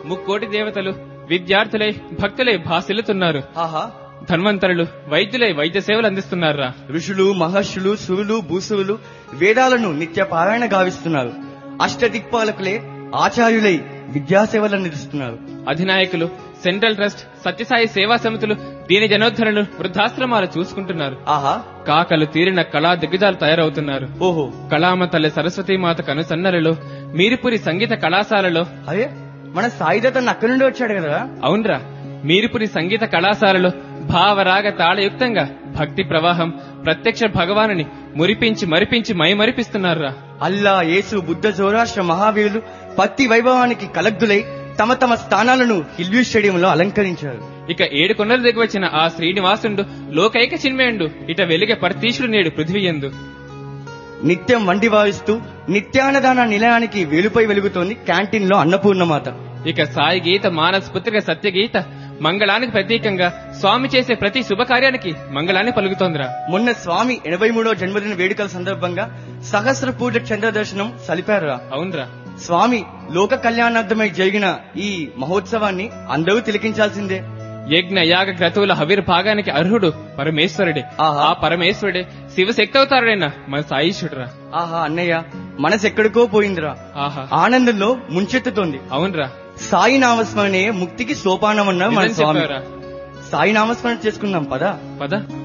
ముక్కోటి దేవతలు విద్యార్థులై భక్తులై భాసిల్లుతున్నారు ఆహా ధన్వంతరులు వైద్యులై వైద్య సేవలు అందిస్తున్నారా ఋషులు మహర్షులు సురులు భూసువులు వేదాలను నిత్య పారాయణ గావిస్తున్నారు అష్టదిక్పాలకులే ఆచార్యులై విద్యాసేవలు అందిస్తున్నారు అధినాయకులు సెంట్రల్ ట్రస్ట్ సత్యసాయి సేవా సమితులు దీని జనోద్ధరణలు వృద్ధాశ్రమాలు చూసుకుంటున్నారు ఆహా కాకలు తీరిన కళా దిగ్గజాలు తయారవుతున్నారు ఓహో కళామ తల్లి సరస్వతీమాత కనుసన్నలలో మీరిపురి సంగీత కళాశాలలో అదే మన సాయిదతన్ అక్కడి నుండి వచ్చాడు కదా అవునరా మీరిపురి సంగీత కళాశాలలో భావరాగ తాళయుక్తంగా భక్తి ప్రవాహం ప్రత్యక్ష భగవానుని మురిపించి మరిపించి మైమరిపిస్తున్నారురా అల్లా యేసు బుద్ధ జోరాష్ట్ర మహావీరులు పత్తి వైభవానికి కలగ్గులై తమ తమ స్థానాలను హిల్వ్యూ స్టేడియంలో అలంకరించారు ఇక ఏడు కొండలు దిగి వచ్చిన ఆ శ్రీనివాసుండు లోకైక చిన్మయుండు ఇట వెలిగే పరతీశుడు నేడు పృథ్వీయందు నిత్యం వండి వాయిస్తూ నిత్యాన్నదాన నిలయానికి వేలుపై వెలుగుతోంది క్యాంటీన్ లో అన్నపూర్ణమాత ఇక సాయి గీత మానస్ పుత్రిక సత్యగీత మంగళానికి ప్రతీకంగా స్వామి చేసే ప్రతి శుభకార్యానికి మంగళాన్ని పలుకుతోందిరా మొన్న స్వామి ఎనభై మూడో జన్మదిన వేడుకల సందర్భంగా సహస్ర పూజ చంద్ర దర్శనం సలిపారురా అవునరా స్వామి లోక కళ్యాణార్థమై జరిగిన ఈ మహోత్సవాన్ని అందరూ తిలకించాల్సిందే యజ్ఞ యాగ క్రతువుల హవిర్భాగానికి అర్హుడు పరమేశ్వరుడే ఆహా. ఆ పరమేశ్వరుడే శివశక్తి అవతారుడైన మన సాయిషుడురా ఆహా అన్నయ్య మనసు ఎక్కడికో పోయిందిరా ఆహా ఆనందంలో ముంచెత్తుతోంది అవునరా సాయి నామస్మరణే ముక్తికి సోపానం అన్నారు మన నిజం స్వామి చెప్పావురా సాయి నామస్మరణ చేసుకుందాం పదా పద